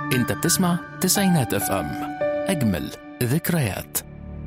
انت بتسمع تسعينات اف ام اجمل ذكريات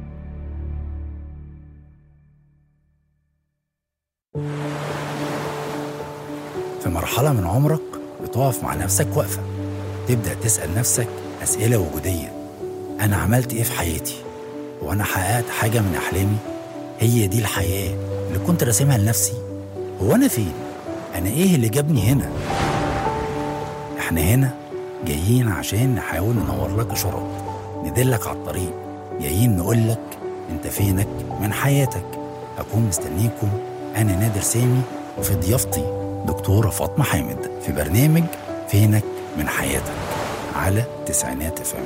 في مرحلة من عمرك بتقف مع نفسك وقفة تبدأ تسأل نفسك أسئلة وجودية أنا عملت إيه في حياتي؟ وأنا حققت حاجة من أحلامي؟ هي دي الحياة اللي كنت راسمها لنفسي؟ هو أنا فين؟ أنا إيه اللي جابني هنا؟ إحنا هنا جايين عشان نحاول ننور لك إشارات ندلك على الطريق جايين نقول لك أنت فينك من حياتك أكون مستنيكم أنا نادر سامي وفي ضيافتي دكتورة فاطمة حامد في برنامج فينك من حياتك على تسعينات فم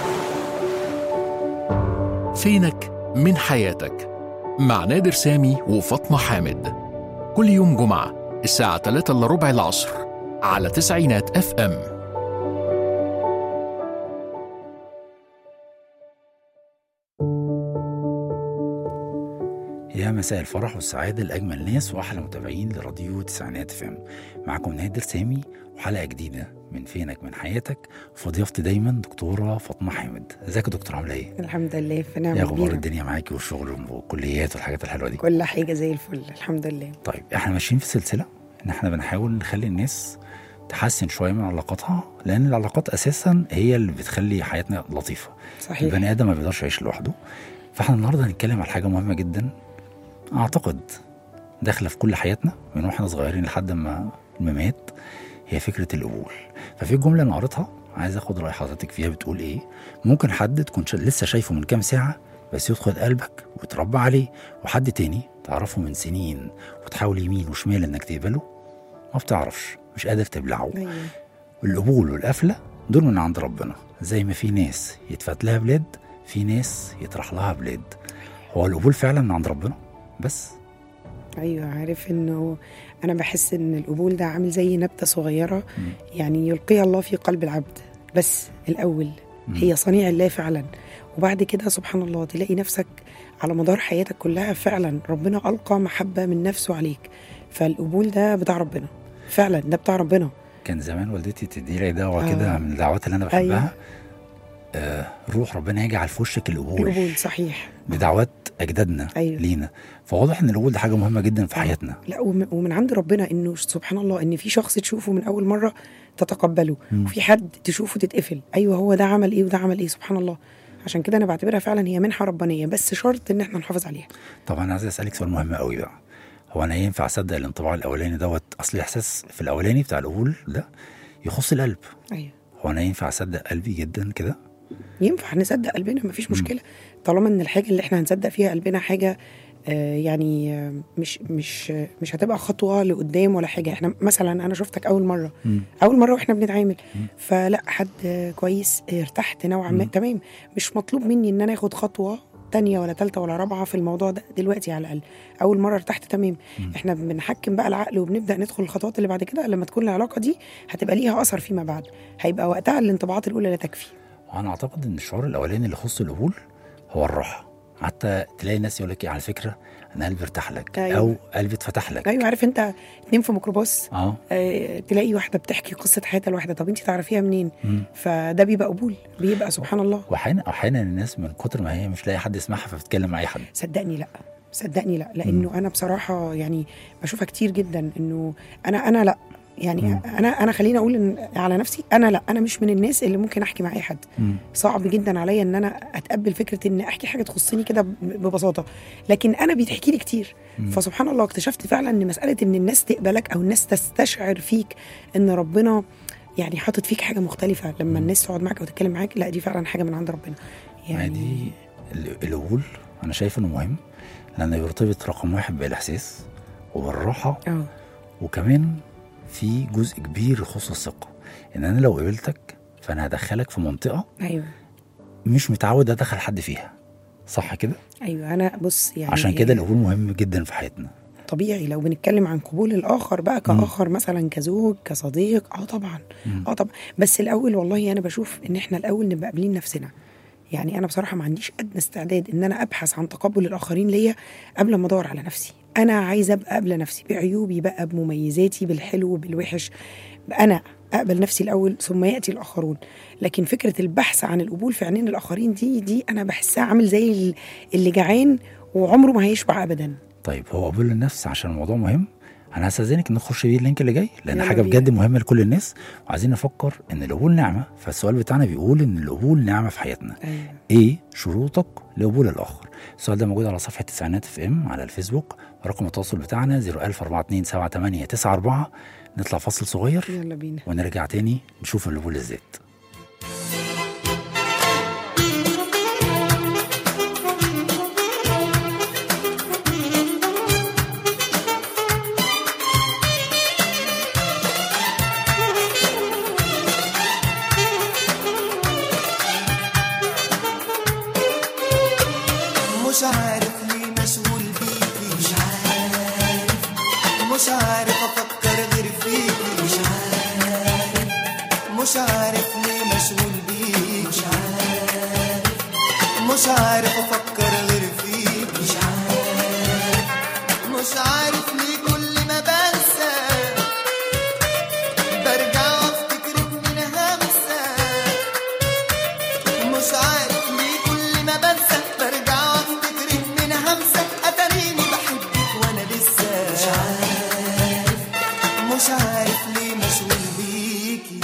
فينك من حياتك مع نادر سامي وفاطمة حامد كل يوم جمعة الساعة 3 إلا ربع العصر على تسعينات اف ام يا مساء الفرح والسعادة لأجمل ناس وأحلى متابعين لراديو تسعينات فم معكم نادر سامي وحلقة جديدة من فينك من حياتك وفي ضيافتي دايما دكتورة فاطمة حامد ازيك يا دكتورة عاملة ايه؟ الحمد لله في نعمة ايه اخبار كبيرة الدنيا معاكي والشغل والكليات والحاجات الحلوة دي؟ كل حاجة زي الفل الحمد لله طيب احنا ماشيين في سلسلة ان احنا بنحاول نخلي الناس تحسن شوية من علاقاتها لأن العلاقات أساسا هي اللي بتخلي حياتنا لطيفة صحيح البني آدم ما بيقدرش يعيش لوحده فاحنا النهاردة هنتكلم على حاجة مهمة جدا أعتقد داخلة في كل حياتنا من واحنا صغيرين لحد ما الممات هي فكرة القبول ففي جملة أنا قريتها عايز اخد رأي حضرتك فيها بتقول ايه ممكن حد تكون شا- لسه شايفه من كام ساعة بس يدخل قلبك وتربى عليه وحد تاني تعرفه من سنين وتحاول يمين وشمال انك تقبله ما بتعرفش مش قادر تبلعه أيوة. القبول والقفلة دول من عند ربنا زي ما في ناس يتفات لها بلاد في ناس يطرح لها بلاد هو القبول فعلا من عند ربنا بس ايوه عارف انه انا بحس ان القبول ده عامل زي نبتة صغيرة مم. يعني يلقيها الله في قلب العبد بس الاول مم. هي صنيع الله فعلا وبعد كده سبحان الله تلاقي نفسك على مدار حياتك كلها فعلا ربنا ألقى محبة من نفسه عليك فالقبول ده بتاع ربنا فعلا ده بتاع ربنا كان زمان والدتي تدي لي دعوة آه. كده من الدعوات اللي أنا بحبها أيوة. آه روح ربنا يجعل في وشك القبول القبول صحيح بدعوات أجدادنا أيوة. لينا فواضح إن القبول ده حاجة مهمة جدا في حياتنا لا وم- ومن عند ربنا انه سبحان الله ان في شخص تشوفه من اول مره تتقبله مم. وفي حد تشوفه تتقفل ايوه هو ده عمل ايه وده عمل ايه سبحان الله عشان كده انا بعتبرها فعلا هي منحه ربانيه بس شرط ان احنا نحافظ عليها طب أنا عايز أسألك سؤال مهم قوي بقى هو أنا ينفع أصدق الانطباع الأولاني دوت أصل الإحساس في الأولاني بتاع القبول ده يخص القلب ايوه هو أنا ينفع أصدق قلبي جدا كده ينفع نصدق قلبنا مفيش مم. مشكله طالما ان الحاجه اللي احنا هنصدق فيها قلبنا حاجه آه، يعني آه، مش مش آه، مش هتبقى خطوه لقدام ولا حاجه احنا مثلا انا شفتك اول مره مم. اول مره واحنا بنتعامل مم. فلا حد آه، كويس آه، ارتحت نوعا ما مم. تمام مش مطلوب مني ان انا اخد خطوه تانية ولا تالتة ولا رابعة في الموضوع ده دلوقتي على الأقل أول مرة ارتحت تمام مم. احنا بنحكم بقى العقل وبنبدأ ندخل الخطوات اللي بعد كده لما تكون العلاقة دي هتبقى ليها أثر فيما بعد هيبقى وقتها الانطباعات الأولى لا تكفي وأنا أعتقد إن الشعور الأولاني اللي يخص القبول هو الراحة حتى تلاقي ناس يقول لك إيه على فكرة أنا قلبي ارتاح لك أيوة. أو قلبي اتفتح لك ايوه عارف انت اتنين في ميكروباص أه آه، تلاقي واحده بتحكي قصه حياتها لواحده طب انت تعرفيها منين مم. فده بيبقى قبول بيبقى سبحان الله واحيانا احيانا الناس من كتر ما هي مش لاقي حد يسمعها فبتتكلم مع اي حد صدقني لا صدقني لا لانه انا بصراحه يعني بشوفها كتير جدا انه انا انا لا يعني مم. انا انا خليني اقول إن على نفسي انا لا انا مش من الناس اللي ممكن احكي مع اي حد مم. صعب جدا عليا ان انا اتقبل فكره ان احكي حاجه تخصني كده ب- ببساطه لكن انا بيتحكي لي كتير مم. فسبحان الله اكتشفت فعلا ان مساله ان الناس تقبلك او الناس تستشعر فيك ان ربنا يعني حاطط فيك حاجه مختلفه لما الناس تقعد معاك او تتكلم معاك لا دي فعلا حاجه من عند ربنا ما هي دي ال- القبول انا شايف انه مهم لانه يرتبط رقم واحد بالاحساس وبالراحه اه وكمان في جزء كبير يخص الثقه ان انا لو قبلتك فانا هدخلك في منطقه ايوه مش متعود ادخل حد فيها صح كده ايوه انا بص يعني عشان كده القبول مهم جدا في حياتنا طبيعي لو بنتكلم عن قبول الاخر بقى كاخر مثلا كزوج كصديق اه طبعا مم. اه طبعا بس الاول والله انا بشوف ان احنا الاول نبقى قابلين نفسنا يعني انا بصراحه ما عنديش ادنى استعداد ان انا ابحث عن تقبل الاخرين ليا قبل ما ادور على نفسي انا عايزه ابقى قابله نفسي بعيوبي بقى بمميزاتي بالحلو بالوحش انا اقبل نفسي الاول ثم ياتي الاخرون لكن فكره البحث عن القبول في عينين الاخرين دي دي انا بحسها عامل زي ال- اللي جعان وعمره ما هيشبع ابدا طيب هو قبول النفس عشان الموضوع مهم انا هستاذنك نخش بيه اللينك اللي جاي لان يلا حاجه بينا. بجد مهمه لكل الناس وعايزين نفكر ان القبول نعمه فالسؤال بتاعنا بيقول ان القبول نعمه في حياتنا ايوه ايه شروطك لقبول الاخر السؤال ده موجود على صفحه تسعينات اف ام على الفيسبوك رقم التواصل بتاعنا 004278894 نطلع فاصل صغير يلا بينا ونرجع تاني نشوف القبول الذات مش عارف ليه مشغول بيكي مش عارف مش عارف افكر غير فيكي مش عارف مش عارف ليه مشغول بيكي مش عارف مش عارف افكر غير فيكي مش عارف مش عارف ليه كل ما بنسى برجع وافتكرك من همسه مش عارف ليه كل ما بنسى برجع وافتكرك من همسة اتاريني بحبك وانا لسه مش عارف مش عارف ليه مشغول بيكي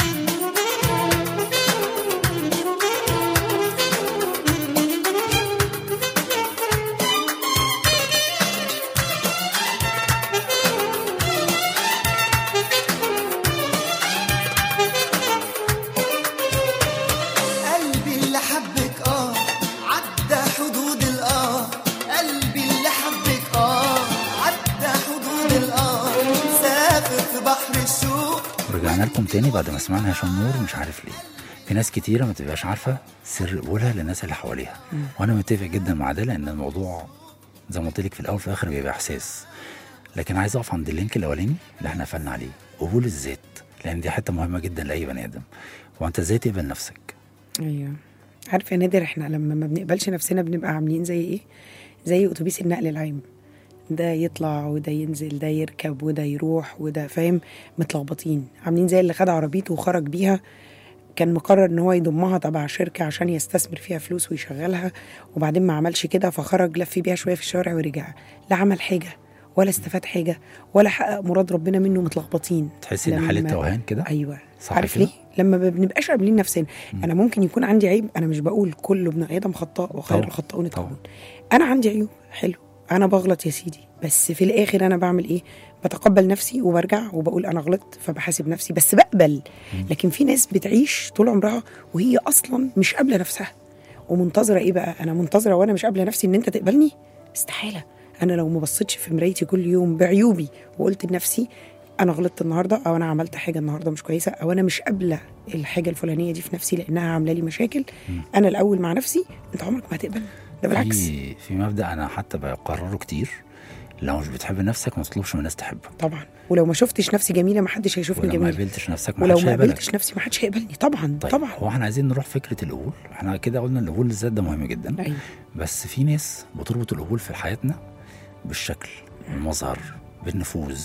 قلبي اللي حبك اه عدى حدود الاه قلبي اللي حبك اه عدى حدود الاه سافر في بحر الشوق رجعنا لكم تاني بعد ما سمعنا هشام نور مش عارف ليه في ناس كتيرة ما تبقاش عارفة سر قبولها للناس اللي حواليها وأنا متفق جدا مع ده لأن الموضوع زي ما قلت لك في الأول في الآخر بيبقى إحساس لكن عايز أقف عند اللينك الأولاني اللي احنا قفلنا عليه قبول الذات لأن دي حتة مهمة جدا لأي بني آدم هو أنت إزاي تقبل نفسك؟ ايوه عارف يا نادر احنا لما ما بنقبلش نفسنا بنبقى عاملين زي ايه زي اتوبيس النقل العام ده يطلع وده ينزل ده يركب وده يروح وده فاهم متلخبطين عاملين زي اللي خد عربيته وخرج بيها كان مقرر ان هو يضمها تبع شركه عشان يستثمر فيها فلوس ويشغلها وبعدين ما عملش كده فخرج لف بيها شويه في الشارع ورجع لا عمل حاجه ولا استفاد حاجه ولا حقق مراد ربنا منه متلخبطين تحسي إن حالة لما- توهان كده؟ ايوه صح عارف كده؟ ليه لما ما بنبقاش قابلين نفسنا انا ممكن يكون عندي عيب انا مش بقول كل ابن ادم خطاء وخير طبعا. الخطاؤون طبعا. التوابون انا عندي عيوب حلو انا بغلط يا سيدي بس في الاخر انا بعمل ايه بتقبل نفسي وبرجع وبقول انا غلطت فبحاسب نفسي بس بقبل لكن في ناس بتعيش طول عمرها وهي اصلا مش قابله نفسها ومنتظره ايه بقى انا منتظره وانا مش قابله نفسي ان انت تقبلني استحاله انا لو ما بصيتش في مرايتي كل يوم بعيوبي وقلت لنفسي انا غلطت النهارده او انا عملت حاجه النهارده مش كويسه او انا مش قابله الحاجه الفلانيه دي في نفسي لانها عامله لي مشاكل انا الاول مع نفسي انت عمرك ما هتقبل ده بالعكس في في مبدأ أنا حتى بقرره كتير لو مش بتحب نفسك ما تطلبش من الناس تحبك طبعا ولو ما شفتش نفسي جميله ما حدش هيشوفني ولو ما جميله قبلتش نفسك ما ولو حدش ما هيقبلك. قابلتش نفسي ما حدش هيقبلني طبعا طيب طبعا هو احنا عايزين نروح فكره القبول احنا كده قلنا القبول الذات ده مهم جدا ايوه بس في ناس بتربط القبول في حياتنا بالشكل بالمظهر بالنفوذ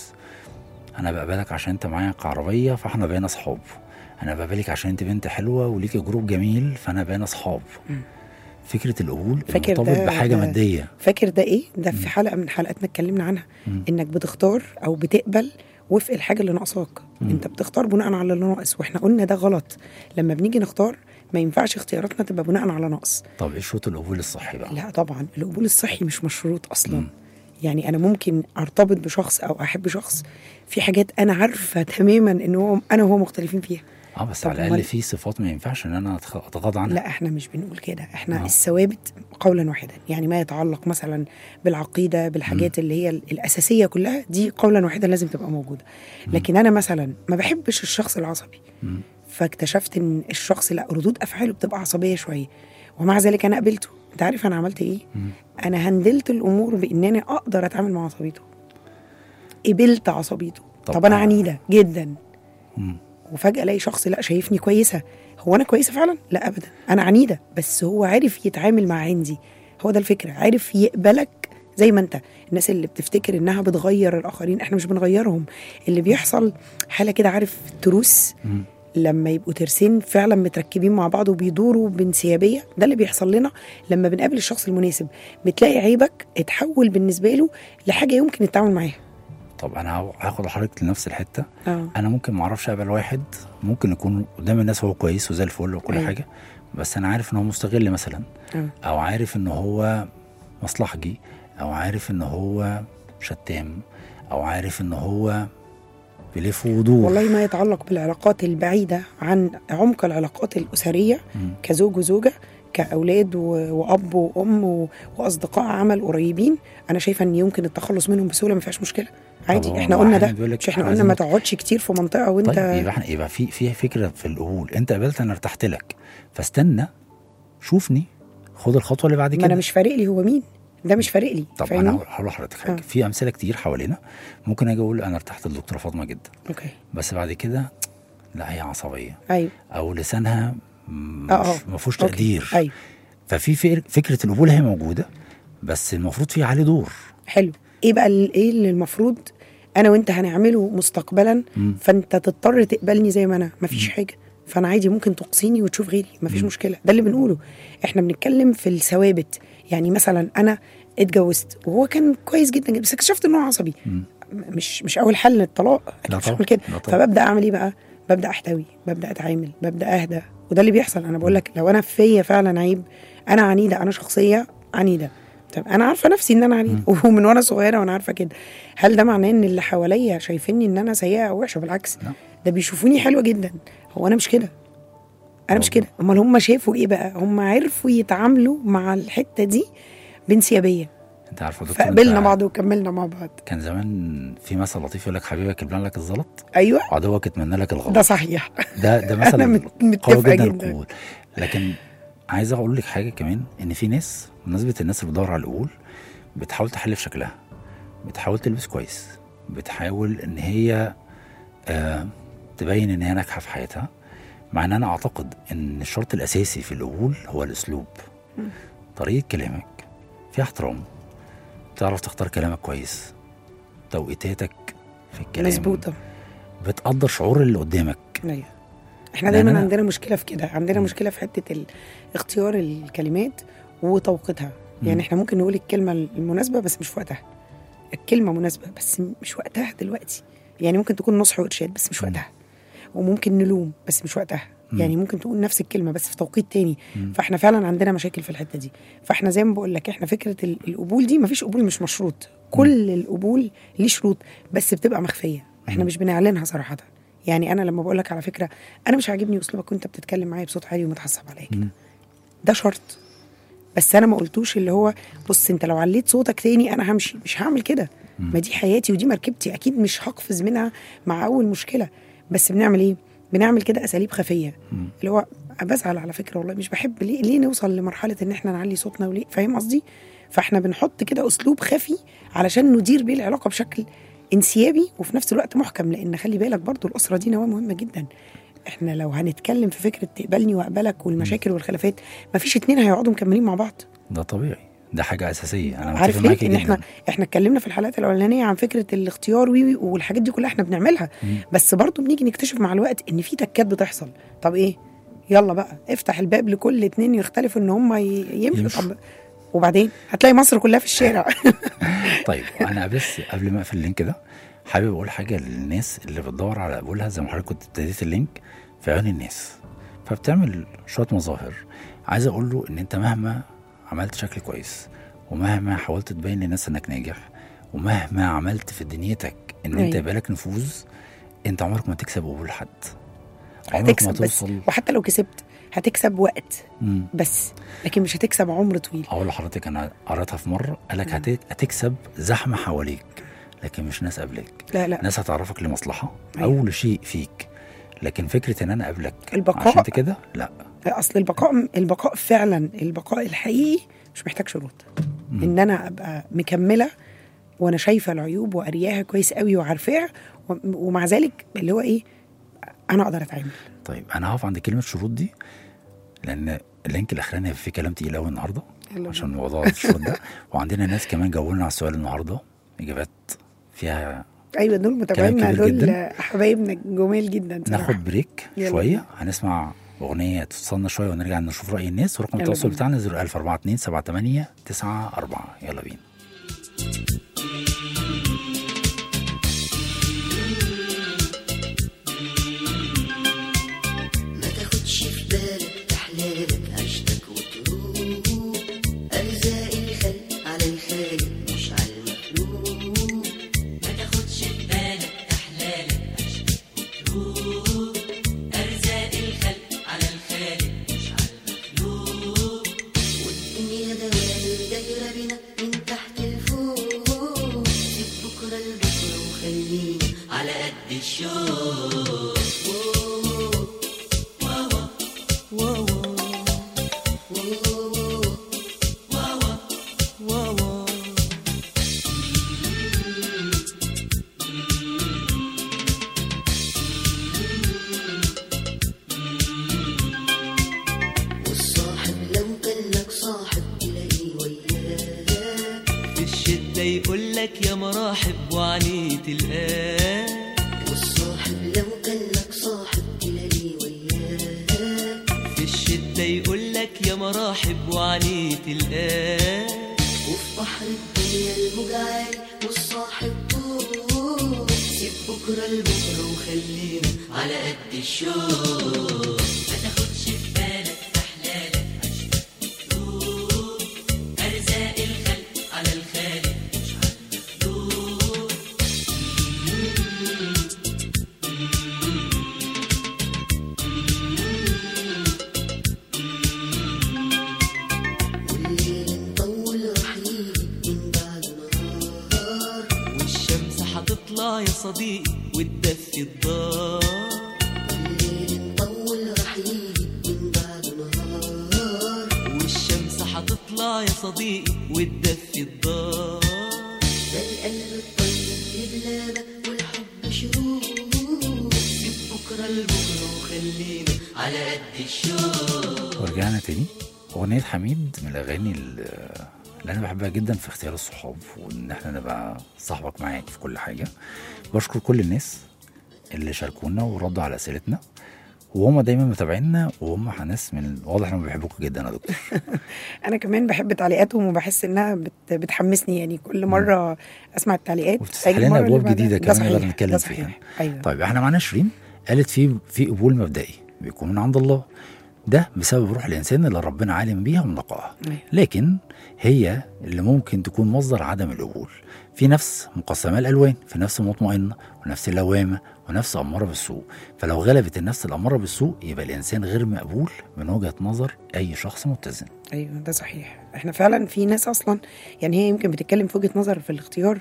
انا بقبلك عشان انت معايا كعربيه فاحنا بقينا اصحاب انا بقبلك عشان انت بنت حلوه وليكي جروب جميل فانا بقينا اصحاب فكره القبول فاكر مرتبط ده- بحاجه ده- ماديه فاكر ده ايه ده في حلقه من حلقاتنا اتكلمنا عنها انك بتختار او بتقبل وفق الحاجه اللي ناقصاك انت بتختار بناء على اللي ناقص واحنا قلنا ده غلط لما بنيجي نختار ما ينفعش اختياراتنا تبقى بناء على نقص طب ايه شروط القبول الصحي بقى لا طبعا القبول الصحي مش مشروط اصلا يعني انا ممكن ارتبط بشخص او احب شخص في حاجات انا عارفه تماما ان هو انا وهو مختلفين فيها اه بس طب على الاقل أمال- في صفات ما ينفعش ان انا أتخ- اتغاضى عنها لا احنا مش بنقول كده احنا آه. الثوابت قولا واحدا يعني ما يتعلق مثلا بالعقيده بالحاجات اللي هي الاساسيه كلها دي قولا واحدا لازم تبقى موجوده لكن انا مثلا ما بحبش الشخص العصبي فاكتشفت ان الشخص لا ردود افعاله بتبقى عصبيه شويه ومع ذلك انا قبلته انت عارف انا عملت ايه انا هندلت الامور بان انا اقدر اتعامل مع عصبيته قبلت عصبيته طب طب, انا آه. عنيده جدا مم. وفجاه الاقي شخص لا شايفني كويسه هو انا كويسه فعلا لا ابدا انا عنيده بس هو عارف يتعامل مع عندي هو ده الفكره عارف يقبلك زي ما انت الناس اللي بتفتكر انها بتغير الاخرين احنا مش بنغيرهم اللي بيحصل حاله كده عارف التروس مم. لما يبقوا ترسين فعلا متركبين مع بعض وبيدوروا بانسيابيه ده اللي بيحصل لنا لما بنقابل الشخص المناسب بتلاقي عيبك اتحول بالنسبه له لحاجه يمكن التعامل معاها طب انا هاخ- هاخد حضرتك لنفس الحته اه انا ممكن ما اعرفش اقبل واحد ممكن يكون قدام الناس هو كويس وزي الفل وكل أيوة. حاجه بس انا عارف ان هو مستغل مثلا اه او عارف ان هو مصلحجي او عارف ان هو شتام او عارف ان هو بيلف ودور والله ما يتعلق بالعلاقات البعيده عن عمق العلاقات الاسريه مم. كزوج وزوجه كاولاد و- واب وام و- واصدقاء عمل قريبين انا شايفه ان يمكن التخلص منهم بسهوله ما فيهاش مشكله عادي طب احنا هو قلنا أحيانا ده بيقول لك مش احنا إحنا قلنا ما عايزين- تقعدش كتير في منطقه وانت طيب يبقى احنا يبقى في في فكره في القبول انت قبلت انا ارتحت لك فاستنى شوفني خد الخطوه اللي بعد ما كده انا مش فارق لي هو مين ده مش فارق لي طب فاهمني؟ انا هقول لحضرتك حاجه آه. في امثله كتير حوالينا ممكن اجي اقول انا ارتحت للدكتوره فاطمه جدا اوكي بس بعد كده لا هي عصبيه ايوه او لسانها م- اه اه مش ما فيهوش أوكي. تقدير ايوه ففي فكر- فكره القبول هي موجوده بس المفروض في عليه دور حلو ايه بقى ال- ايه اللي المفروض انا وانت هنعمله مستقبلا مم. فانت تضطر تقبلني زي ما انا مفيش حاجه فانا عادي ممكن تقصيني وتشوف غيري مفيش مشكله ده اللي بنقوله احنا بنتكلم في الثوابت يعني مثلا انا اتجوزت وهو كان كويس جدا جدا بس اكتشفت ان هو عصبي مم. م- مش مش اول حل للطلاق لا مش طبعا، هعمل كده لا طبعا. فببدا اعمل ايه بقى ببدا احتوي ببدا اتعامل ببدا اهدى وده اللي بيحصل انا بقول لك لو انا فيا فعلا عيب انا عنيده انا شخصيه عنيده طب انا عارفه نفسي ان انا عنيده ومن وانا صغيره وانا عارفه كده هل ده معناه ان اللي حواليا شايفيني ان انا سيئه او وحشه بالعكس لا. ده بيشوفوني حلوه جدا هو انا مش كده انا مش كده امال هم شافوا ايه بقى هم عرفوا يتعاملوا مع الحته دي بانسيابيه انت عارفه يا دكتور فقبلنا أنت بعض وكملنا مع بعض كان زمان في مثل لطيف يقول لك حبيبك يبلع لك الزلط ايوه وعدوك يتمنى لك الغلط ده صحيح ده ده مثل أنا مت- قوي متفقة جدا جدا. القبول لكن عايز اقول لك حاجه كمان ان في ناس بمناسبه الناس اللي بتدور على القبول بتحاول تحل في شكلها بتحاول تلبس كويس بتحاول ان هي آه تبين ان هي ناجحه في حياتها مع ان انا اعتقد ان الشرط الاساسي في القبول هو الاسلوب طريقه كلامك فيها احترام تعرف تختار كلامك كويس توقيتاتك في الكلام مظبوطه بتقدر شعور اللي قدامك ايوه احنا لأن دايما أنا- عندنا مشكله في كده عندنا مشكله في حته ال- اختيار الكلمات وتوقيتها يعني احنا ممكن نقول الكلمه المناسبه بس مش في وقتها الكلمه مناسبه بس مش وقتها دلوقتي يعني ممكن تكون نصح وارشاد بس مش وقتها وممكن نلوم بس مش وقتها يعني ممكن تقول نفس الكلمه بس في توقيت تاني فاحنا فعلا عندنا مشاكل في الحته دي فاحنا زي ما بقول لك احنا فكره ال- القبول دي مفيش قبول مش مشروط كل القبول ليه شروط بس بتبقى مخفيه احنا مش بنعلنها صراحه يعني انا لما بقول لك على فكره انا مش عاجبني اسلوبك وانت بتتكلم معايا بصوت عالي ومتعصب عليا كده ده شرط بس انا ما قلتوش اللي هو بص انت لو عليت صوتك تاني انا همشي مش هعمل كده ما دي حياتي ودي مركبتي اكيد مش هقفز منها مع اول مشكله بس بنعمل ايه بنعمل كده اساليب خفيه اللي هو بزعل على فكره والله مش بحب ليه ليه نوصل لمرحله ان احنا نعلي صوتنا وليه فاهم قصدي فاحنا بنحط كده اسلوب خفي علشان ندير بيه العلاقه بشكل انسيابي وفي نفس الوقت محكم لان خلي بالك برضو الاسره دي نواه مهمه جدا احنا لو هنتكلم في فكره تقبلني واقبلك والمشاكل والخلافات مفيش اتنين هيقعدوا مكملين مع بعض ده طبيعي ده حاجه اساسيه انا عارف متفق ليه؟ معاكي ان جدا احنا احنا اتكلمنا في الحلقات الاولانيه عن فكره الاختيار وي وي والحاجات دي كلها احنا بنعملها بس برضو بنيجي نكتشف مع الوقت ان في تكات بتحصل طب ايه يلا بقى افتح الباب لكل اتنين يختلفوا ان هم ي- يمشوا يمشوا. طب وبعدين هتلاقي مصر كلها في الشارع طيب انا بس قبل ما اقفل اللينك ده حابب اقول حاجه للناس اللي بتدور على قبولها زي ما حضرتك كنت ابتديت اللينك في عيون الناس فبتعمل شويه مظاهر عايز اقول له ان انت مهما عملت شكل كويس ومهما حاولت تبين للناس انك ناجح ومهما عملت في دنيتك ان انت أيوة. يبقى لك نفوذ انت عمرك ما تكسب قبول حد عمرك ما هتكسب بس توصل وحتى لو كسبت هتكسب وقت مم. بس لكن مش هتكسب عمر طويل اقول لحضرتك انا قريتها في مره قال لك هت- هتكسب زحمه حواليك لكن مش ناس قبلك لا لا ناس هتعرفك لمصلحه أيوة. او لشيء فيك لكن فكره ان انا اقابلك البقاء. عشان انت كده لا اصل البقاء البقاء فعلا البقاء الحقيقي مش محتاج شروط ان انا ابقى مكمله وانا شايفه العيوب وقارياها كويس قوي وعارفاها و- ومع ذلك اللي هو ايه انا اقدر اتعامل طيب انا هقف عند كلمه شروط دي لان اللينك الاخراني فيه كلام تقيل قوي النهارده يلا عشان بينا. موضوع الشروط ده وعندنا ناس كمان جاوبوا لنا على السؤال النهارده اجابات فيها ايوه دول متابعينا كبير دول جدا. حبايبنا جمال جدا صراحة. ناخد بريك يلا شويه بينا. هنسمع اغنيه تفصلنا شويه ونرجع نشوف راي الناس ورقم يلا التواصل بينا. بتاعنا 01042 78 94 يلا بينا ما تاخدش في بالك احلالك عشتك وتروح ارزاق الخلق على الخالق مش على المخلوق ما تاخدش في بالك احلالك عشتك وتروح ارزاق الخلق على الخالق مش على المخلوق والدنيا دوال دايره بينا من تحت لفوق سيب بكره لبكره وخلينا على قد الشوق والصاحب لو كان لك صاحب تلاقيه وياك في الشدة يقولك يا مراحب وعني تلقاه والصاحب لو كان لك صاحب تلاقيه وياك في الشدة يقولك يا مراحب وعني تلقاه وفي بحر الدنيا الموج عالي والصاحب طول سيب بكرة لبكرة وخلينا على قد الشوق ما تاخدش في بالك أحلالك عشتك وتروح أرزاق الخلق على الخالق مش على المخلوق والليل مطول راح يجي من بعد نهار والشمس هتطلع يا صديقي وتدفي الدار الليل مطول راح يجي من بعد نهار والشمس هتطلع يا صديقي وتدفي الدار ده القلب الطيب لبلادة والحب شروق سيب بكرة لبكرة وخلينا على قد الشوق ورجعنا تاني أغنية حميد من الأغاني اللي اللي أنا بحبها جدا في اختيار الصحاب وإن إحنا نبقى صاحبك معاك في كل حاجة بشكر كل الناس اللي شاركونا وردوا على أسئلتنا وهم دايما متابعينا وهم ناس من واضح انهم بيحبوكوا جدا يا دكتور انا كمان بحب تعليقاتهم وبحس انها بت بتحمسني يعني كل مره اسمع التعليقات وبتفتح أجي لنا المرة اللي ابواب بعدها. جديده ده كمان صحيح، نقدر نتكلم ده فيها صحيح. ايوه طيب احنا معانا شيرين قالت في في قبول مبدئي بيكون من عند الله ده بسبب روح الانسان اللي ربنا عالم بيها ونقاها أيوة. لكن هي اللي ممكن تكون مصدر عدم القبول في نفس مقسمه الالوان في نفس مطمئنه ونفس اللوامه ونفس اماره بالسوء فلو غلبت النفس الاماره بالسوء يبقى الانسان غير مقبول من وجهه نظر اي شخص متزن ايوه ده صحيح احنا فعلا في ناس اصلا يعني هي يمكن بتتكلم في وجهه نظر في الاختيار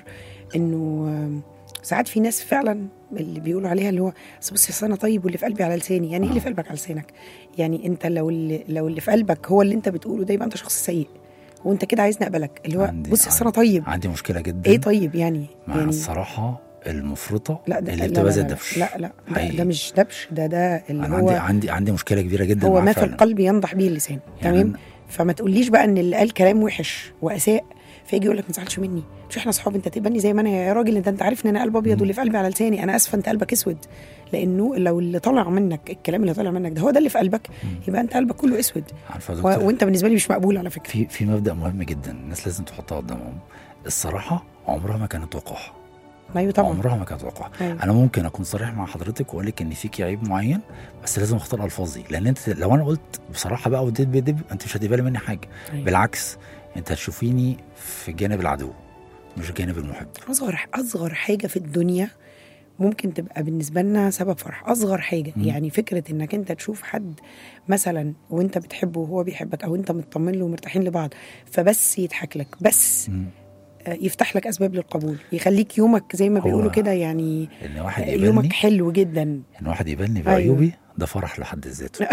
انه آم، ساعات في ناس فعلا اللي بيقولوا عليها اللي هو "أصل بص يا انا طيب واللي في قلبي على لساني يعني ايه اللي في قلبك على لسانك يعني انت لو اللي لو اللي في قلبك هو اللي انت بتقوله ده يبقى انت شخص سيء وانت كده عايز نقبلك اللي هو عندي- بص يا انا طيب عندي مشكله جدا ايه طيب يعني مع يعني الصراحه المفرطه لا ده اللي لا بتبقى لا زي لا الدبش لا لا ده, حقيقي. ده مش دبش ده ده اللي انا هو عندي عندي عندي مشكله كبيره جدا هو معاه ما في فعلاً. القلب ينضح به اللسان يعني تمام أنا- فما تقوليش بقى ان اللي قال كلام وحش واساء فيجي يقول لك ما تزعلش مني مش احنا اصحاب انت تقبلني زي ما انا يا راجل انت انت عارف ان انا قلب ابيض واللي في قلبي على لساني انا اسفه انت قلبك اسود لانه لو اللي طالع منك الكلام اللي طالع منك ده هو ده اللي في قلبك يبقى انت قلبك كله اسود عارفه يا و... دكتور وانت بالنسبه لي مش مقبول على فكره في في مبدا مهم جدا الناس لازم تحطها قدامهم الصراحه عمرها ما كانت وقاحه ايوه طبعا عمرها ما كانت وقاحه أيوة. انا ممكن اكون صريح مع حضرتك واقول لك ان فيكي عيب معين بس لازم اختار الفاظي لان انت لو انا قلت بصراحه بقى وديت بدب انت مش هتقبلي مني حاجه أيوة. بالعكس انت هتشوفيني في جانب العدو مش جانب المحب اصغر اصغر حاجه في الدنيا ممكن تبقى بالنسبه لنا سبب فرح اصغر حاجه مم. يعني فكره انك انت تشوف حد مثلا وانت بتحبه وهو بيحبك او انت مطمن له ومرتاحين لبعض فبس يضحك لك بس مم. آه، يفتح لك اسباب للقبول يخليك يومك زي ما هو بيقولوا كده يعني ان واحد آه، يقبلني يومك حلو جدا ان واحد يقبلني أيوة. بعيوبي ده فرح لحد ذاته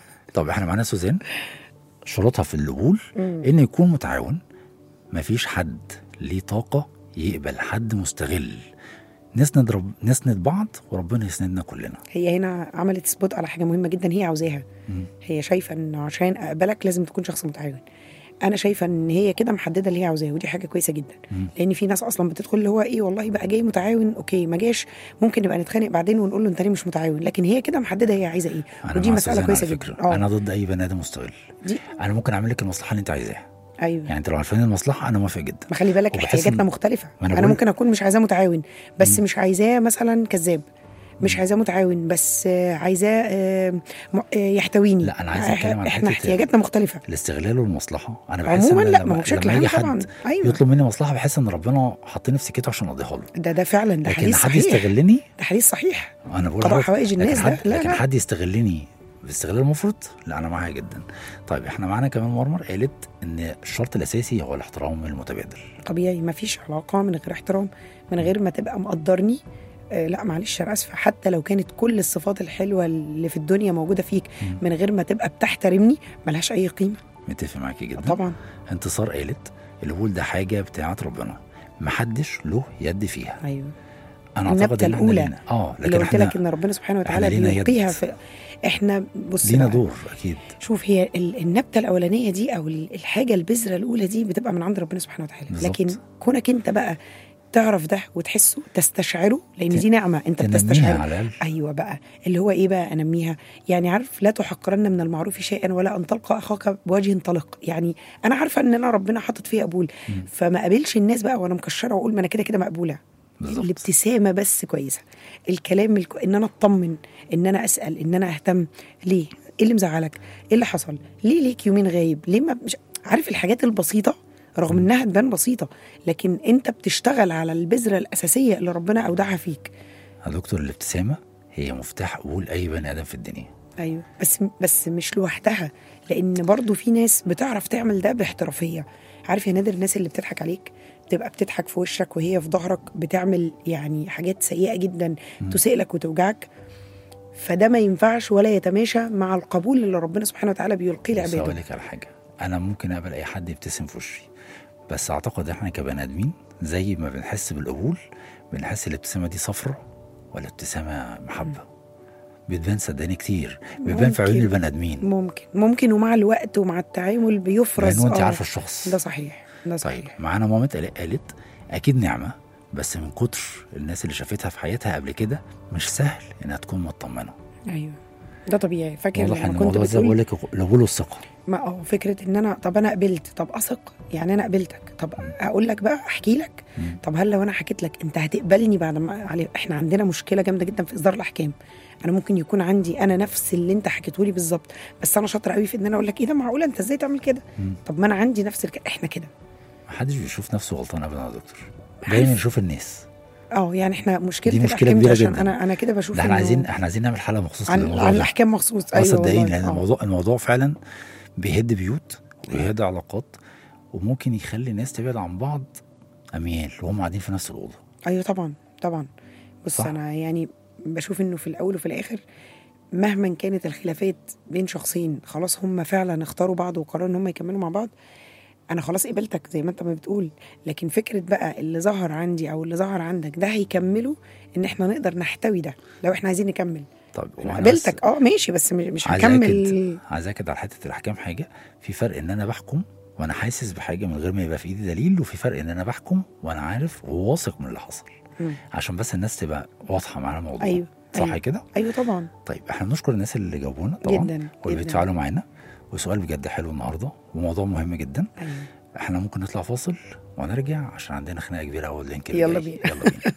طب احنا معانا سوزان شروطها في القبول ان يكون متعاون مفيش حد ليه طاقه يقبل حد مستغل نسند رب... نسند بعض وربنا يسندنا كلنا هي هنا عملت سبوت على حاجه مهمه جدا هي عاوزاها مم. هي شايفه ان عشان اقبلك لازم تكون شخص متعاون انا شايفه ان هي كده محدده اللي هي عاوزاه ودي حاجه كويسه جدا مم. لان في ناس اصلا بتدخل اللي هو ايه والله بقى جاي متعاون اوكي ما جاش ممكن نبقى نتخانق بعدين ونقول له انت ليه مش متعاون لكن هي كده محدده هي عايزه ايه أنا ودي مع مساله سوزان كويسه على جدا فكرة. انا ضد اي بني ادم مستغل دي انا ممكن اعمل لك المصلحه اللي انت عايزاها ايوه يعني انت لو عارفين المصلحه انا موافق جدا ما خلي بالك وبحس احتياجاتنا إن- مختلفه ما أنا انا, بقول- ممكن اكون مش عايزاه متعاون بس مش عايزاه مثلا كذاب مش عايزاه متعاون بس آه، عايزاه آه، م- آه، يحتويني لا، أنا عايز أتكلم عن احنا حتة- احتياجاتنا مختلفه الاستغلال والمصلحه انا بحس عموما إن لا لما- ما هو بشكل لما عام يجي حد طبعا ايوه يطلب مني مصلحه بحس ان ربنا حاطيني في سكته عشان اقضيها له ده ده فعلا ده لكن حديث حد صحيح يستغلني ده حديث صحيح انا بقول قضاء لحضرتك، حوائج لكن الناس ده حد لا لكن لا حد يستغلني باستغلال المفرط لا انا معاها جدا طيب احنا معانا كمان مرمر قالت ان الشرط الاساسي هو الاحترام المتبادل طبيعي ما فيش علاقه من غير احترام من غير ما تبقى مقدرني آه لا معلش انا اسفه حتى لو كانت كل الصفات الحلوه اللي في الدنيا موجوده فيك مم. من غير ما تبقى بتحترمني ملهاش اي قيمه متفق معاكي جدا طبعا انتصار قالت القبول ده حاجه بتاعت ربنا محدش له يد فيها ايوه انا النبتة اعتقد ان احنا الأولى لينا اه اللي لكن قلت احنا لك ان ربنا سبحانه وتعالى إحنا لينا يد. بيلقيها في احنا بص لينا بقى، دور اكيد شوف هي ال- النبته الاولانيه دي او ال- الحاجه البذره الاولى دي بتبقى من عند ربنا سبحانه وتعالى بالظبط. لكن كونك انت بقى تعرف ده وتحسه تستشعره لان دي نعمه انت تنميها بتستشعره على الاقل ايوه بقى اللي هو ايه بقى انميها يعني عارف لا تحقرن من المعروف شيئا ولا ان تلقى اخاك بوجه طلق يعني انا عارفه ان انا ربنا حاطط فيه قبول مم. فما قابلش الناس بقى وانا مكشره واقول ما انا كده كده مقبوله بالظبط الابتسامه بس كويسه الكلام الك... ان انا اطمن ان انا اسال ان انا اهتم ليه ايه اللي مزعلك ايه اللي حصل ليه ليك يومين غايب ليه ما مش عارف الحاجات البسيطه رغم انها تبان بسيطه لكن انت بتشتغل على البذره الاساسيه اللي ربنا اودعها فيك يا دكتور الابتسامه هي مفتاح قبول اي بني ادم في الدنيا ايوه بس بس مش لوحدها لان برضو في ناس بتعرف تعمل ده باحترافيه عارف يا نادر الناس اللي بتضحك عليك بتبقى بتضحك في وشك وهي في ظهرك بتعمل يعني حاجات سيئه جدا مم. تسيء لك وتوجعك فده ما ينفعش ولا يتماشى مع القبول اللي ربنا سبحانه وتعالى بيلقيه بس اقول لعباده لك على حاجه انا ممكن اقبل اي حد يبتسم في وشي بس اعتقد احنا كبني ادمين زي ما بنحس بالقبول بنحس الابتسامه دي صفرة ولا ابتسامه محبه بتبان صدقني كتير بتبان في عيون ممكن. البني ادمين ممكن ممكن ومع الوقت ومع التعامل بيفرز لان انت آه، عارفه الشخص ده صحيح ده طيب صحيح معانا مامة قال- قالت اكيد نعمه بس من كتر الناس اللي شافتها في حياتها قبل كده مش سهل انها تكون مطمنه ايوه ده طبيعي فاكر واضح ان لما كنت الموضوع زي ما بتقول بقول لك قبول الثقه ما اه فكره ان انا طب انا قبلت طب اثق يعني انا قبلتك طب اقول لك بقى احكي لك مم. طب هل لو انا حكيت لك انت هتقبلني بعد ما علي احنا عندنا مشكله جامده جدا في اصدار الاحكام انا ممكن يكون عندي انا نفس اللي انت حكيته لي بالظبط بس انا شاطره قوي في ان انا اقول لك ايه ده معقوله انت ازاي تعمل كده مم. طب ما انا عندي نفس الك... احنا كده محدش بيشوف نفسه غلطان ابدا يا دكتور دايما يشوف الناس اه يعني احنا مشكله دي مشكلة الاحكام دي كبيرة عشان جدا. انا انا كده بشوف ده احنا إنه عايزين احنا عايزين نعمل حلقه مخصوص عن, للموضوع عن ده الاحكام مخصوص اه ايوه صدقيني والله. لان آه. الموضوع الموضوع فعلا بيهد بيوت ويهد علاقات وممكن يخلي الناس تبعد عن بعض اميال وهم قاعدين في نفس الاوضه ايوه طبعا طبعا بص صح. انا يعني بشوف انه في الاول وفي الاخر مهما كانت الخلافات بين شخصين خلاص هم فعلا اختاروا بعض وقرروا ان هم يكملوا مع بعض انا خلاص قبلتك زي ما انت ما بتقول لكن فكره بقى اللي ظهر عندي او اللي ظهر عندك ده هيكملوا ان احنا نقدر نحتوي ده لو احنا عايزين نكمل طيب انا وأنا بس قبلتك اه ماشي بس مش- مش عايز هكمل اكد عايز اكد على حته الاحكام حاجه في فرق ان انا بحكم وانا حاسس بحاجه من غير ما يبقى في ايدي دليل وفي فرق ان انا بحكم وانا عارف وواثق من اللي حصل مم. عشان بس الناس تبقى واضحه معانا الموضوع ايوه صح أيوة. كده ايوه طبعا طيب احنا بنشكر الناس اللي جاوبونا طبعا جدا واللي جدا بيتفاعلوا معانا وسؤال بجد حلو النهارده وموضوع مهم جدا ايوه احنا ممكن نطلع فاصل ونرجع عشان عندنا خناقه كبيره اول لينك يلا اللي جاي. بينا. يلا بينا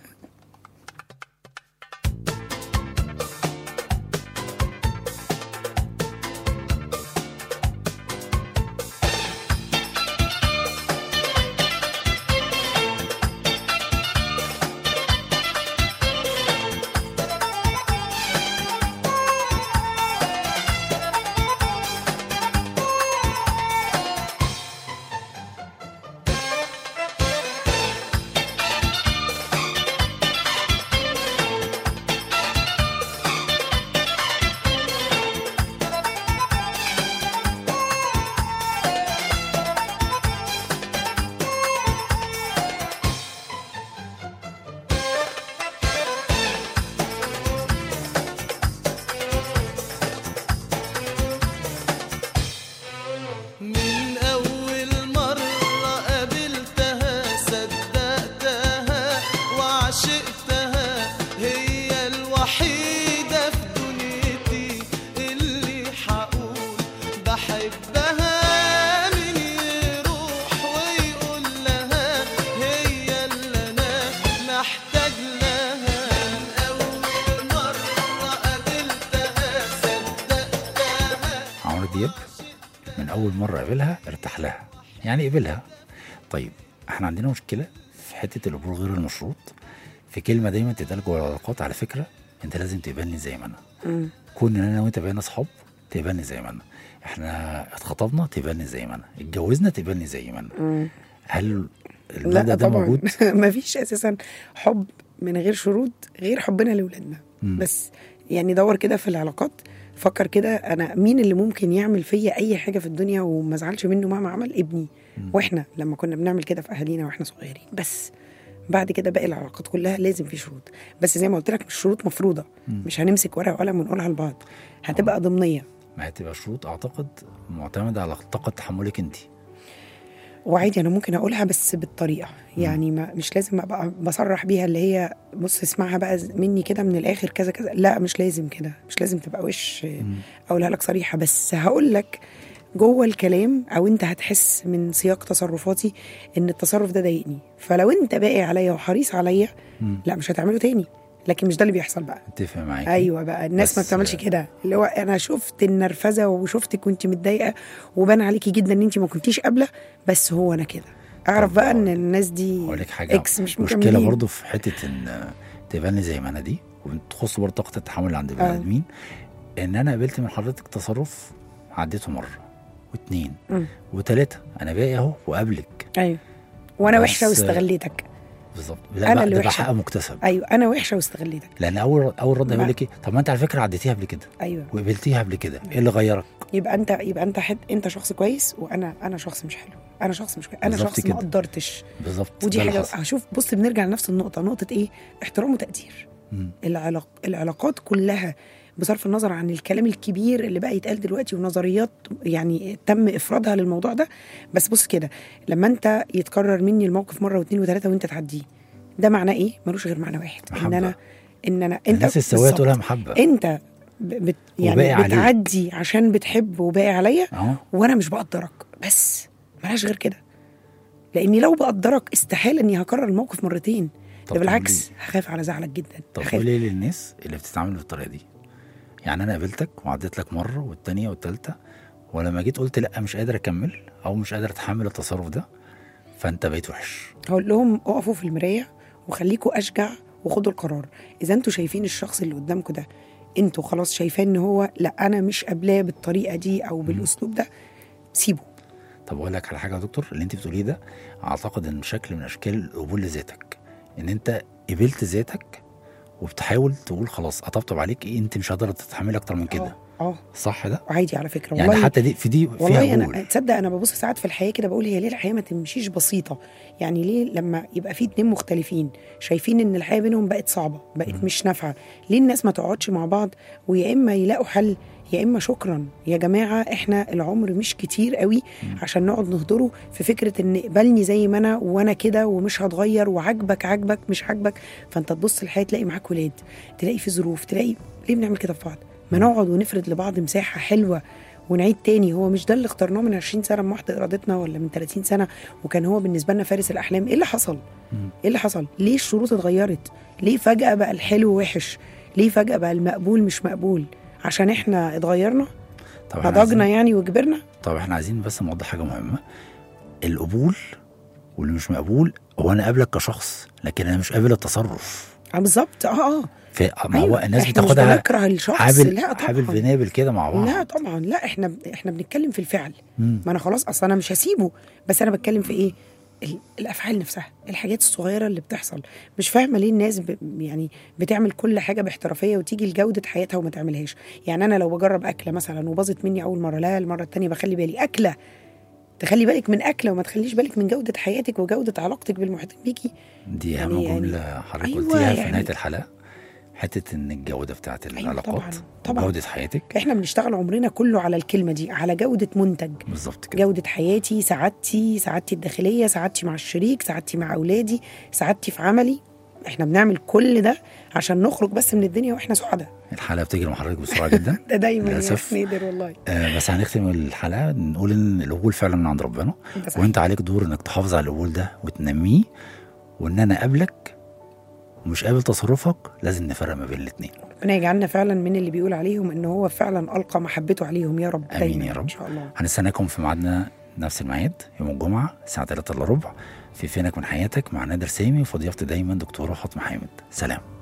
دياب من اول مره قابلها ارتاح لها يعني قبلها طيب احنا عندنا مشكله في حته القبول غير المشروط في كلمه دايما تتقال جوه العلاقات على فكره انت لازم تقبلني زي ما انا مم. كون ان انا وانت بقينا اصحاب تقبلني زي ما انا احنا اتخطبنا تقبلني زي ما انا اتجوزنا تقبلني زي ما انا مم. هل لا المبدا ده طبعا موجود مفيش اساسا حب من غير شروط غير حبنا لاولادنا مم. بس يعني دور كده في العلاقات فكر كده انا مين اللي ممكن يعمل فيا اي حاجه في الدنيا وما ازعلش منه مهما عمل ابني واحنا لما كنا بنعمل كده في اهالينا واحنا صغيرين بس بعد كده باقي العلاقات كلها لازم في شروط بس زي ما قلت لك مش شروط مفروضه مش هنمسك ورقه وقلم ونقولها لبعض هتبقى ضمنيه ما هتبقى شروط اعتقد معتمده على طاقه تحملك انت وعادي انا ممكن اقولها بس بالطريقه يعني ما مش لازم ابقى بصرح بيها اللي هي بص اسمعها بقى ز- مني كده من الاخر كذا كذا لا مش لازم كده مش لازم تبقى وش اقولها لك صريحه بس هقول لك جوه الكلام او انت هتحس من سياق تصرفاتي ان التصرف ده ضايقني فلو انت باقي عليا وحريص عليا لا مش هتعمله تاني لكن مش ده اللي بيحصل بقى اتفق معاك ايوه بقى الناس ما بس- بتعملش كده اللي هو انا شفت النرفزه وشفتك كنت متضايقه وبان عليكي جدا ان انت ما كنتيش قابله بس هو انا كده اعرف طب بقى ان الناس دي اقول لك حاجه اكس مش مشكله مكملين. برضو في حته ان تبني زي ما انا دي وتخص برضه طاقه التحمل اللي عند البني آه. ادمين ان انا قابلت من حضرتك تصرف عديته مره واثنين مم. وثلاثه انا باقي اهو وقابلك ايوه وانا بس- وحشه واستغليتك بالظبط أنا لا بقى اللي ده بقى وحشة. حق مكتسب ايوه انا وحشه واستغليتك لان اول اول رد ما- هيقول لك ايه طب ما انت على فكره عديتيها قبل كده ايوه وقبلتيها قبل كده ايه اللي غيرك يبقى انت يبقى انت حد انت شخص كويس وانا انا شخص مش حلو انا شخص مش كويس انا بالظبط شخص كده. ما قدرتش بالظبط ودي ده اللي حاجه حصل. هشوف بص بنرجع لنفس النقطه نقطه ايه احترام وتقدير مم. العلاق... العلاقات كلها بصرف النظر عن الكلام الكبير اللي بقى يتقال دلوقتي ونظريات يعني تم افرادها للموضوع ده بس بص كده لما انت يتكرر مني الموقف مره واثنين وثلاثه وانت تعديه ده معناه ايه؟ ملوش غير معنى واحد ان محبة. انا ان انا انت الناس السويه بالظبط. تقولها محبه انت ب... بت... وباقي يعني عليك. بتعدي عشان بتحب وباقي عليا اهو وانا مش بقدرك بس ملهاش غير كده لاني لو بقدرك استحال اني هكرر الموقف مرتين طب ده بالعكس تعمل هخاف على زعلك جدا طب هخاف قولي للناس اللي بتتعامل بالطريقه دي يعني انا قابلتك وعديت لك مره والتانيه والتالته ولما جيت قلت لا مش قادر اكمل او مش قادر اتحمل التصرف ده فانت بقيت وحش هقول لهم اقفوا في المرايه وخليكوا اشجع وخدوا القرار اذا انتوا شايفين الشخص اللي قدامكم ده انتوا خلاص شايفين ان هو لا انا مش قابلاه بالطريقه دي او بالاسلوب ده سيبه طب اقول لك على حاجه يا دكتور اللي انت بتقوليه ده اعتقد ان شكل من اشكال القبول لذاتك ان انت قبلت ذاتك وبتحاول تقول خلاص اطبطب عليك ايه انت مش قادره تتحملي اكتر من كده اه اه صح ده عادي على فكره يعني والله حتى دي في دي والله فيها انا قبول تصدق انا ببص ساعات في الحياه كده بقول هي ليه الحياه ما تمشيش بسيطه يعني ليه لما يبقى في اتنين مختلفين شايفين ان الحياه بينهم بقت صعبه بقت مش نافعه ليه الناس ما تقعدش مع بعض ويا اما يلاقوا حل يا اما شكرا يا جماعه احنا العمر مش كتير قوي عشان نقعد نهدره في فكره ان اقبلني زي ما انا وانا كده ومش هتغير وعاجبك عاجبك مش عاجبك فانت تبص الحياه تلاقي معاك ولاد تلاقي في ظروف تلاقي ليه بنعمل كده في بعض ما نقعد ونفرد لبعض مساحه حلوه ونعيد تاني هو مش ده اللي اخترناه من 20 سنه من وحده ارادتنا ولا من 30 سنه وكان هو بالنسبه لنا فارس الاحلام ايه اللي حصل ايه اللي حصل ليه الشروط اتغيرت ليه فجاه بقى الحلو وحش ليه فجاه بقى المقبول مش مقبول عشان احنا اتغيرنا طب احنا نضجنا عايزين- يعني وكبرنا طب احنا عايزين بس نوضح حاجه مهمه القبول واللي مش مقبول هو انا قابلك كشخص لكن انا مش قابل التصرف اه بالظبط اه اه في ما هو أيوة، الناس إحنا مش بتاخدها بنكره الشخص حابل لا طبعا حابل بنابل كده مع بعض لا طبعا لا احنا احنا بنتكلم في الفعل مم. ما انا خلاص اصلا انا مش هسيبه بس انا بتكلم في ايه ال- الافعال نفسها الحاجات الصغيره اللي بتحصل مش فاهمه ليه الناس ب... يعني بتعمل كل حاجه باحترافيه وتيجي لجوده حياتها وما تعملهاش يعني انا لو بجرب اكله مثلا وباظت مني اول مره لا المره التانية بخلي بالي اكله تخلي بالك من اكله وما تخليش بالك من جوده حياتك وجوده علاقتك بالمحيطين بيكي دي يعني- اهم يعني- جمله حضرتك أيوة، قلتيها في يعني- نهايه الحلقه حته ان الجوده بتاعت العلاقات طبعاً، طبعاً. وجوده حياتك احنا بنشتغل عمرنا كله على الكلمه دي على جوده منتج بالظبط كده جودة حياتي سعادتي سعادتي الداخلية سعادتي مع الشريك سعادتي مع أولادي سعادتي في عملي احنا بنعمل كل ده عشان نخرج بس من الدنيا واحنا سعداء الحلقه بتجري مع حضرتك بسرعه جدا ده دايما يا للأسف. نادر والله آه بس هنختم الحلقه نقول ان القبول فعلا من عند ربنا ده صحيح. وانت عليك دور انك تحافظ على القبول ده وتنميه وان انا اقابلك ومش قابل تصرفك لازم نفرق ما بين الاتنين ربنا يجعلنا فعلا من اللي بيقول عليهم ان هو فعلا القى محبته عليهم يا رب آمين دايما يا رب. ان شاء الله هنستناكم في ميعادنا نفس الميعاد يوم الجمعة الساعة 3 الا ربع في فينك من حياتك مع نادر سامي وفي ضيافتي دايما دكتورة فاطمة حامد سلام